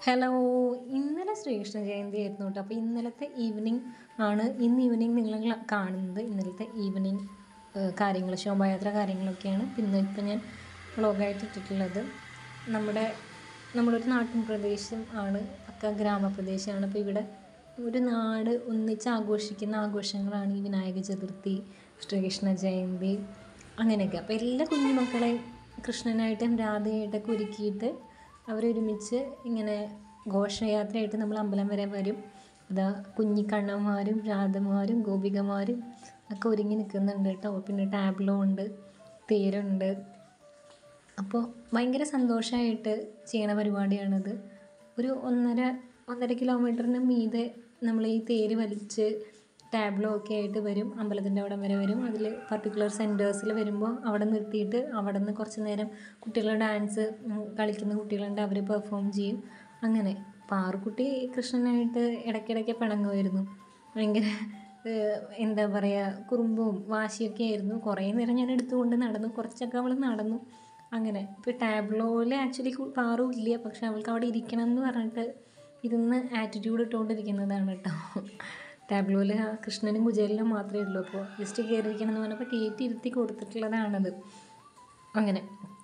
hello ഇന്നലെ ശ്രീകൃഷ്ണ ജയന്തി ആയിരുന്നു കേട്ടോ അപ്പോൾ ഇന്നലത്തെ ഈവനിങ് ആണ് ഇന്ന് ഈവനിങ് നിങ്ങൾ കാണുന്നത് ഇന്നലത്തെ ഈവനിങ് കാര്യങ്ങൾ ശോഭായാത്ര കാര്യങ്ങളൊക്കെയാണ് പിന്നെ ഇപ്പം ഞാൻ വ്ളോഗായിട്ട് ഇട്ടിട്ടുള്ളത് നമ്മുടെ നമ്മുടെ ഒരു നാട്ടിൻ പ്രദേശം ആണ് പക്ക ഗ്രാമപ്രദേശമാണ് അപ്പോൾ ഇവിടെ ഒരു നാട് ഒന്നിച്ച് ആഘോഷിക്കുന്ന ആഘോഷങ്ങളാണ് ഈ വിനായക ചതുർത്ഥി ശ്രീകൃഷ്ണ ജയന്തി അങ്ങനെയൊക്കെ അപ്പോൾ എല്ലാ കുഞ്ഞുമക്കളെയും കൃഷ്ണനായിട്ടും രാധയായിട്ടൊക്കെ ഒരുക്കിയിട്ട് അവരൊരുമിച്ച് ഇങ്ങനെ ഘോഷയാത്രയായിട്ട് നമ്മൾ അമ്പലം വരെ വരും അതാ കുഞ്ഞിക്കണ്ണന്മാരും രാധമാരും ഗോപികമാരും ഒക്കെ ഒരുങ്ങി നിൽക്കുന്നുണ്ട് കേട്ടോ പിന്നെ ടാബ്ലോ ഉണ്ട് തേരുണ്ട് അപ്പോൾ ഭയങ്കര സന്തോഷമായിട്ട് ചെയ്യണ പരിപാടിയാണിത് ഒരു ഒന്നര ഒന്നര കിലോമീറ്ററിന് മീതെ നമ്മൾ ഈ തേര് വലിച്ച് ടാബ്ലോ ഒക്കെ ആയിട്ട് വരും അമ്പലത്തിൻ്റെ അവിടം വരെ വരും അതിൽ പർട്ടിക്കുലർ സെൻറ്റേഴ്സിൽ വരുമ്പോൾ അവിടെ നിർത്തിയിട്ട് അവിടെ നിന്ന് കുറച്ച് നേരം കുട്ടികൾ ഡാൻസ് കളിക്കുന്ന കുട്ടികളുണ്ട് അവർ പെർഫോം ചെയ്യും അങ്ങനെ പാറുക്കുട്ടി കൃഷ്ണനായിട്ട് ഇടയ്ക്കിടയ്ക്ക് പിണങ്ങുമായിരുന്നു ഭയങ്കര ഏഹ്, എന്താ പറയുക കുറുമ്പും വാശിയൊക്കെ ആയിരുന്നു കുറേ നേരം ഞാൻ എടുത്തുകൊണ്ട് നടന്നു കുറച്ചൊക്കെ അവൾ നടന്നു അങ്ങനെ ഇപ്പോൾ ടാബ്ലോയിൽ ആക്ച്വലി പാറു ഇല്ല പക്ഷെ അവൾക്ക് അവിടെ ഇരിക്കണം എന്ന് പറഞ്ഞിട്ട് ഇരുന്ന് ആറ്റിറ്റ്യൂഡ് ഇട്ടുകൊണ്ടിരിക്കുന്നതാണ് കേട്ടോ ടാബ്ലോയിൽ കൃഷ്ണനും കുചേലിനും മാത്രമേ ഉള്ളൂ അപ്പോൾ ജസ്റ്റ് കയറിയിരിക്കണം എന്ന് പറഞ്ഞപ്പോൾ കയറ്റി ഇരുത്തി കൊടുത്തിട്ടുള്ളതാണത് അങ്ങനെ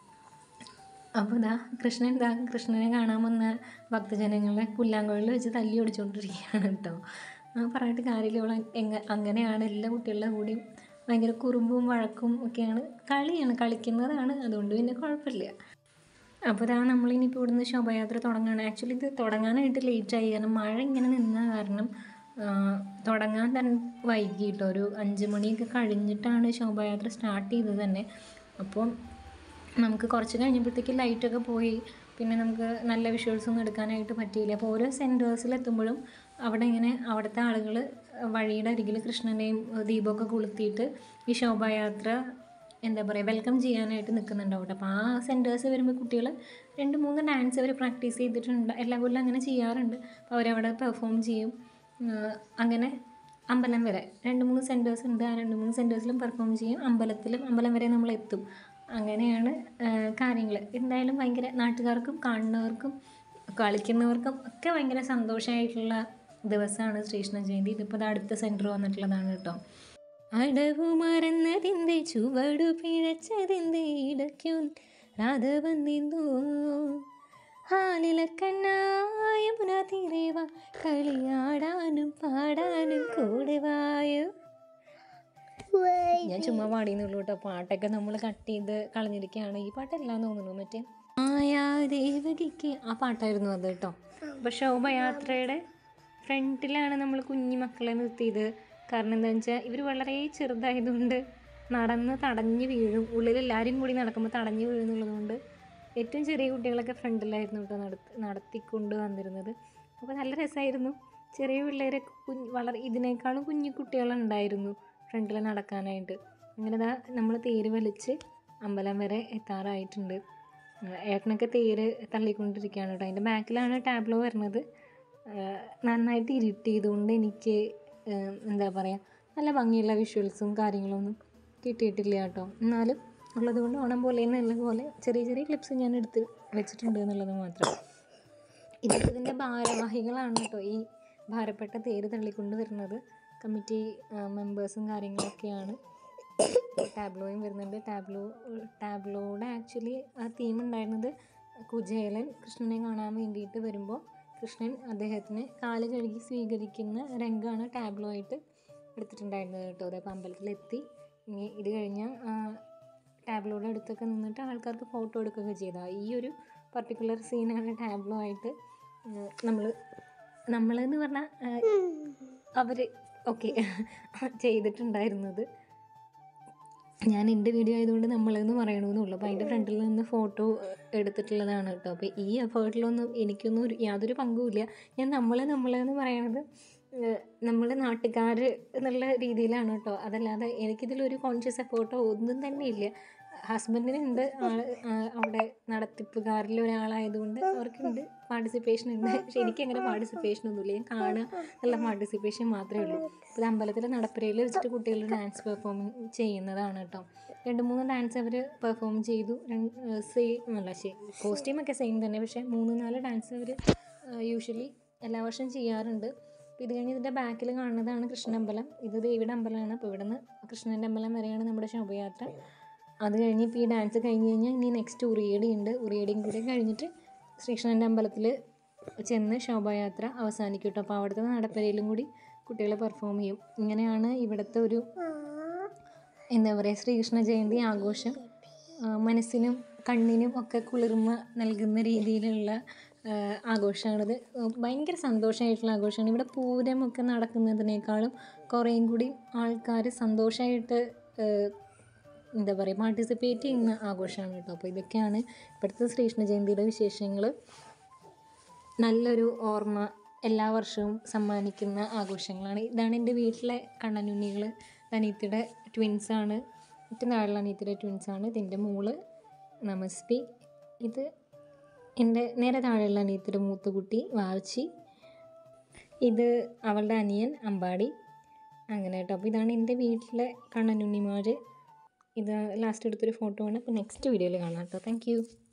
അപ്പോൾ ഇതാ കൃഷ്ണൻ ഇതാ കൃഷ്ണനെ കാണാൻ വന്ന ഭക്തജനങ്ങളെ പുല്ലാങ്കുഴലിൽ വെച്ച് തല്ലി ഓടിച്ചുകൊണ്ടിരിക്കുകയാണ് കേട്ടോ ആ പറഞ്ഞിട്ട് കാര്യമില്ല ഇവൾ എങ്ങ അങ്ങനെയാണ് എല്ലാ കുട്ടികളുടെ കൂടെയും ഭയങ്കര കുറുമ്പും വഴക്കും ഒക്കെയാണ് കളിയാണ് കളിക്കുന്നതാണ് അതുകൊണ്ട് പിന്നെ കുഴപ്പമില്ല അപ്പോൾ ഇതാ നമ്മളിനിയിപ്പോൾ ഇവിടുന്ന് ശോഭയാത്ര തുടങ്ങുകയാണ് ആക്ച്വലി ഇത് തുടങ്ങാനായിട്ട് ലേറ്റായി കാരണം മഴ ഇങ്ങനെ നിന്ന കാരണം ആ, തുടങ്ങാൻ തന്നെ വൈകി കേട്ടോ ഒരു അഞ്ച് മണിയൊക്കെ കഴിഞ്ഞിട്ടാണ് ശോഭയാത്ര സ്റ്റാർട്ട് ചെയ്തത് തന്നെ അപ്പോൾ നമുക്ക് കുറച്ച് കഴിഞ്ഞപ്പോഴത്തേക്ക് ലൈറ്റൊക്കെ പോയി പിന്നെ നമുക്ക് നല്ല വിഷ്വൽസ് ഒന്നും എടുക്കാനായിട്ട് പറ്റിയില്ല അപ്പോൾ ഓരോ സെൻറ്റേഴ്സിൽ എത്തുമ്പോഴും അവിടെ ഇങ്ങനെ അവിടുത്തെ ആളുകൾ വഴിയുടെ അരികിൽ കൃഷ്ണനെയും ഏഹ്, ദീപമൊക്കെ കൊളുത്തിയിട്ട് ഈ ശോഭായാത്ര എന്താ പറയുക വെൽക്കം ചെയ്യാനായിട്ട് നിൽക്കുന്നുണ്ട് അവിടെ അപ്പോൾ ആ സെൻറ്റേഴ്സ് വരുമ്പോൾ കുട്ടികൾ രണ്ട് മൂന്ന് ഡാൻസ് അവർ പ്രാക്ടീസ് ചെയ്തിട്ടുണ്ട് എല്ലാ കൊല്ലം അങ്ങനെ ചെയ്യാറുണ്ട് അപ്പോൾ അവരവിടെ പെർഫോം ചെയ്യും ഏഹ്, അങ്ങനെ അമ്പലം വരെ രണ്ട് മൂന്ന് സെൻറ്റേഴ്സ് ഉണ്ട് ആ രണ്ട് മൂന്ന് സെൻറ്റേഴ്സിലും പെർഫോം ചെയ്യും അമ്പലത്തിലും അമ്പലം വരെ നമ്മൾ എത്തും അങ്ങനെയാണ് കാര്യങ്ങൾ എന്തായാലും ഭയങ്കര നാട്ടുകാർക്കും കാണുന്നവർക്കും കളിക്കുന്നവർക്കും ഒക്കെ ഭയങ്കര സന്തോഷമായിട്ടുള്ള ദിവസമാണ് ശ്രീകൃഷ്ണ ജയന്തി ഇതിപ്പോൾ ഇത് അടുത്ത സെൻറ്റർ വന്നിട്ടുള്ളതാണ് കേട്ടോ അടവു മറന്നതിൻ്റെ ചുവടു പിഴച്ചതിൻ്റെ ഇടയ്ക്കു രാധ വന്നിന്നു ഹാലില കണ്ണായ പുനതിരേവ കളിയാടാനും പാടാനും കൂടെ വായോ ഞാൻ ചുമ്മാ പാടിയെന്നുള്ളൂ കേട്ടോ പാട്ടൊക്കെ നമ്മൾ കട്ട് ചെയ്ത് കളഞ്ഞിരിക്കുകയാണ് ഈ പാട്ടല്ലാന്ന് തോന്നുന്നു മറ്റേ ആയാ ദേവകിക്ക് ആ പാട്ടായിരുന്നു അത് കേട്ടോ അപ്പോൾ ശോഭയാത്രയുടെ ഫ്രണ്ടിലാണ് നമ്മൾ കുഞ്ഞു മക്കളെ നിർത്തിയത് കാരണം എന്താണെന്ന് വെച്ചാൽ ഇവർ വളരെ ചെറുതായതുകൊണ്ട് നടന്ന് തടഞ്ഞു വീഴും ഉള്ളിൽ എല്ലാവരും കൂടി നടക്കുമ്പോൾ തടഞ്ഞു വീഴുന്നുള്ളതുകൊണ്ട് ഏറ്റവും ചെറിയ കുട്ടികളൊക്കെ ഫ്രണ്ടിലായിരുന്നു കേട്ടോ നടത്തി നടത്തിക്കൊണ്ട് വന്നിരുന്നത് അപ്പോൾ നല്ല രസമായിരുന്നു ചെറിയ പിള്ളേരൊക്കെ കുഞ്ഞ് വളരെ ഇതിനേക്കാളും കുഞ്ഞു കുട്ടികളുണ്ടായിരുന്നു ഫ്രണ്ടിൽ നടക്കാനായിട്ട് അങ്ങനെ ദാ നമ്മൾ തേര് വലിച്ച് അമ്പലം വരെ എത്താറായിട്ടുണ്ട് ഉം, ഏട്ടനൊക്കെ തേര് തള്ളിക്കൊണ്ടിരിക്കുകയാണ് കേട്ടോ അതിൻ്റെ ബാക്കിലാണ് ടാബ്ലോ വരുന്നത് ആഹ് നന്നായിട്ട് ഇരുട്ട് ചെയ്തുകൊണ്ട് എനിക്ക് ആഹ് എന്താ പറയുക നല്ല ഭംഗിയുള്ള വിഷ്വൽസും കാര്യങ്ങളൊന്നും കിട്ടിയിട്ടില്ല കേട്ടോ എന്നാലും ഉള്ളത് കൊണ്ട് ഓണം പോലെ എന്നുള്ള പോലെ ചെറിയ ചെറിയ ക്ലിപ്സ് ഞാൻ എടുത്ത് വെച്ചിട്ടുണ്ട് എന്നുള്ളത് മാത്രം ഇത് ഇതിൻ്റെ ഭാരവാഹികളാണ് കേട്ടോ ഈ ഭാരപ്പെട്ട തേര് തള്ളിക്കൊണ്ട് വരുന്നത് കമ്മിറ്റി മെമ്പേഴ്സും കാര്യങ്ങളൊക്കെയാണ് ടാബ്ലോയും വരുന്നുണ്ട് ടാബ്ലോ ടാബ്ലോയുടെ ആക്ച്വലി ആ തീം ഉണ്ടായിരുന്നത് കുചേലൻ കൃഷ്ണനെ കാണാൻ വേണ്ടിയിട്ട് വരുമ്പോൾ കൃഷ്ണൻ അദ്ദേഹത്തിന് കാല് കഴുകി സ്വീകരിക്കുന്ന രംഗമാണ് ടാബ്ലോ ആയിട്ട് എടുത്തിട്ടുണ്ടായിരുന്നത് കേട്ടോ അതപ്പോൾ അമ്പലത്തിലെത്തി ഇനി ഇത് കഴിഞ്ഞാൽ ടാബ്ലോയുടെ അടുത്തൊക്കെ നിന്നിട്ട് ആൾക്കാർക്ക് ഫോട്ടോ എടുക്കുകയൊക്കെ ചെയ്താൽ ഈ ഒരു പർട്ടിക്കുലർ സീനാണ് ടാബ്ലോ ആയിട്ട് നമ്മൾ നമ്മളെന്ന് പറഞ്ഞാൽ അവർ ഓക്കെ ചെയ്തിട്ടുണ്ടായിരുന്നത് ഞാൻ എൻ്റെ വീഡിയോ ആയതുകൊണ്ട് നമ്മളെന്ന് പറയണമെന്നുള്ളൂ അപ്പോൾ അതിൻ്റെ ഫ്രണ്ടിൽ നിന്ന് ഫോട്ടോ എടുത്തിട്ടുള്ളതാണ് കേട്ടോ അപ്പോൾ ഈ എഫേർട്ടിലൊന്നും എനിക്കൊന്നും ഒരു യാതൊരു പങ്കുമില്ല ഞാൻ നമ്മളെ നമ്മളെന്ന് പറയണത് നമ്മൾ നാട്ടുകാർ എന്നുള്ള രീതിയിലാണ് കേട്ടോ അതല്ലാതെ എനിക്കിതിലൊരു കോൺഷ്യസ് എഫേർട്ടോ ഒന്നും തന്നെ ഇല്ല ഹസ്ബൻഡിനുണ്ട് ആൾ അവിടെ നടത്തിപ്പുകാരിൽ ഒരാളായതുകൊണ്ട് അവർക്കുണ്ട് പാർട്ടിസിപ്പേഷൻ ഉണ്ട് പക്ഷെ എനിക്കങ്ങനെ പാർട്ടിസിപ്പേഷൻ ഒന്നുമില്ല ഞാൻ കാണുക നല്ല പാർട്ടിസിപ്പേഷൻ മാത്രമേ ഉള്ളൂ ഇത് അമ്പലത്തിലെ നടപ്പുരയിൽ വെച്ചിട്ട് കുട്ടികൾ ഡാൻസ് പെർഫോമിങ് ചെയ്യുന്നതാണ് കേട്ടോ രണ്ട് മൂന്ന് ഡാൻസ് അവർ പെർഫോം ചെയ്തു സെയിം അല്ല ശരി കോസ്റ്റ്യൂമൊക്കെ സെയിം തന്നെ പക്ഷേ മൂന്ന് നാല് ഡാൻസ് അവർ യൂഷ്വലി എല്ലാ വർഷവും ചെയ്യാറുണ്ട് അപ്പോൾ ഇത് കഴിഞ്ഞ് ഇതിൻ്റെ ബാക്കിൽ കാണുന്നതാണ് കൃഷ്ണനമ്പലം ഇത് ദേവിയുടെ അമ്പലമാണ് അപ്പോൾ ഇവിടെ നിന്ന് കൃഷ്ണൻ്റെ അമ്പലം വരെയാണ് നമ്മുടെ ശോഭയാത്ര അത് കഴിഞ്ഞ് ഇപ്പോൾ ഈ ഡാൻസ് കഴിഞ്ഞ് കഴിഞ്ഞാൽ ഇനി നെക്സ്റ്റ് ഉറിയടി ഉണ്ട് ഉറിയടിയും കൂടി കഴിഞ്ഞിട്ട് ശ്രീകൃഷ്ണൻ്റെ അമ്പലത്തിൽ ചെന്ന് ശോഭായാത്ര അവസാനിക്കും കേട്ടോ അപ്പോൾ അവിടുത്തെ നടപ്പരയിലും കൂടി കുട്ടികൾ പെർഫോം ചെയ്യും ഇങ്ങനെയാണ് ഇവിടുത്തെ ഒരു എന്താ പറയുക ശ്രീകൃഷ്ണ ജയന്തി ആഘോഷം ആ, മനസ്സിനും കണ്ണിനും ഒക്കെ കുളിർമ നൽകുന്ന രീതിയിലുള്ള ആ, ആഘോഷമാണിത് ഭയങ്കര സന്തോഷമായിട്ടുള്ള ആഘോഷമാണ് ഇവിടെ പൂരമൊക്കെ നടക്കുന്നതിനേക്കാളും കുറേയും കൂടി ആൾക്കാർ സന്തോഷമായിട്ട് ആ, എന്താ പറയുക പാർട്ടിസിപ്പേറ്റ് ചെയ്യുന്ന ആഘോഷമാണ് കേട്ടോ അപ്പോൾ ഇതൊക്കെയാണ് ഇവിടുത്തെ ശ്രീകൃഷ്ണ ജയന്തിയുടെ വിശേഷങ്ങൾ നല്ലൊരു ഓർമ്മ എല്ലാ വർഷവും സമ്മാനിക്കുന്ന ആഘോഷങ്ങളാണ് ഇതാണ് എൻ്റെ വീട്ടിലെ കണ്ണനുണ്ണികൾ അനീത്തിയുടെ ട്വിൻസാണ് ഏറ്റവും താഴെയുള്ള അനീത്തിയുടെ ട്വിൻസാണ് ഇതിൻ്റെ മോള് നമസ്തി ഇത് എൻ്റെ നേരെ താഴെയുള്ള അനീത്തിയുടെ മൂത്ത കുട്ടി വാവച്ചി ഇത് അവളുടെ അനിയൻ അമ്പാടി അങ്ങനെ കേട്ടോ അപ്പോൾ ഇതാണ് എൻ്റെ വീട്ടിലെ കണ്ണനുണ്ണിമാർ ഇത് ലാസ്റ്റ് എടുത്തൊരു ഫോട്ടോ ആണ് അപ്പോൾ നെക്സ്റ്റ് വീഡിയോയിൽ കാണാം കേട്ടോ താങ്ക് യു